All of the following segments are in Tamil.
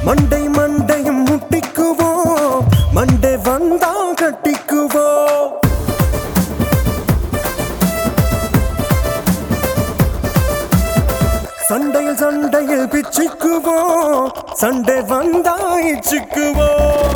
மண்டை மண்டையும் முட்டிக்குவோம் மண்டை வந்தா கட்டிக்குவோம் சண்டையில் சண்டையில் பிச்சுக்குவோம் சண்டை வந்தா இச்சுக்குவோம்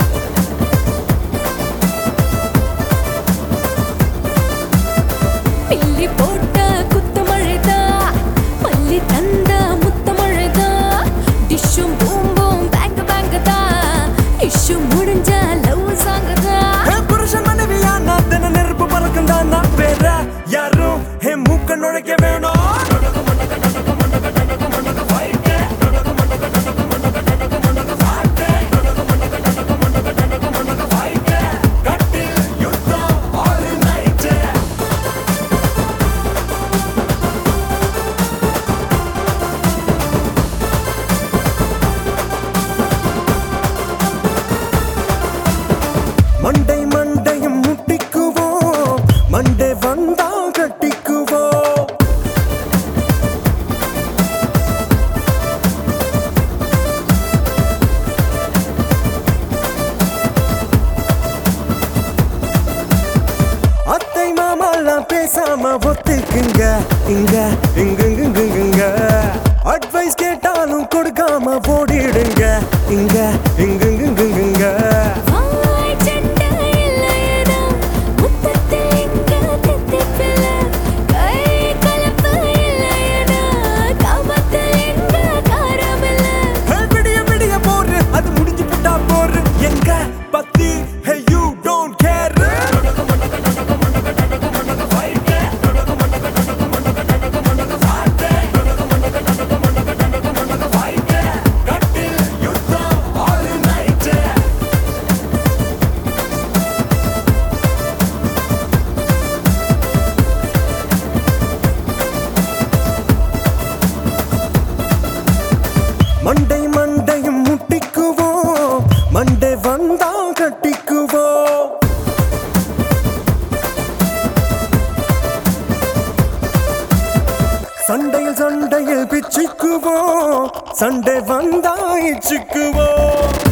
பில்லி போட்ட குத்து மழைதா பள்ளி தந்த முத்த மழைதா டிஷ்ஷும் பூம்பும் பேங்க் பேங்க் தான் இஷ்யூ முடிஞ்ச லவ் சாங் தான் என் புருஷன் மனைவியா நான் தின நெருப்பு பறக்கும் தான் நான் வேற யாரும் என் மூக்க நுழைக்க வேணும் மண்டை மண்டையும் முட்டிக்குவோம் மண்டை வந்தா கட்டிக்குவோம் அத்தை மாமாலாம் பேசாம ஒத்துக்குங்க இங்க இங்க இங்க இங்க அட்வைஸ் கேட்டாலும் கொடுக்காம ஓடிடுங்க இங்க இங்க இங்க இங்க வாய் சண்டை இல்லையேனா முத்தத்தில் இங்க தித்திப்பில்ல கை கலப்பு இல்லையேனா காமத்தில் இங்க காரமில்ல Hey, விடிய விடிய போரு அது முடிஞ்சு புட்டா போரு எங்க பத்தி hey you don't care மண்டை மண்டையும் முட்டிக்குவோம் மண்டை வந்தா கட்டிக்குவோம் சண்டையில் சண்டையில் பிச்சுக்குவோம் சண்டை வந்தா இச்சுக்குவோம்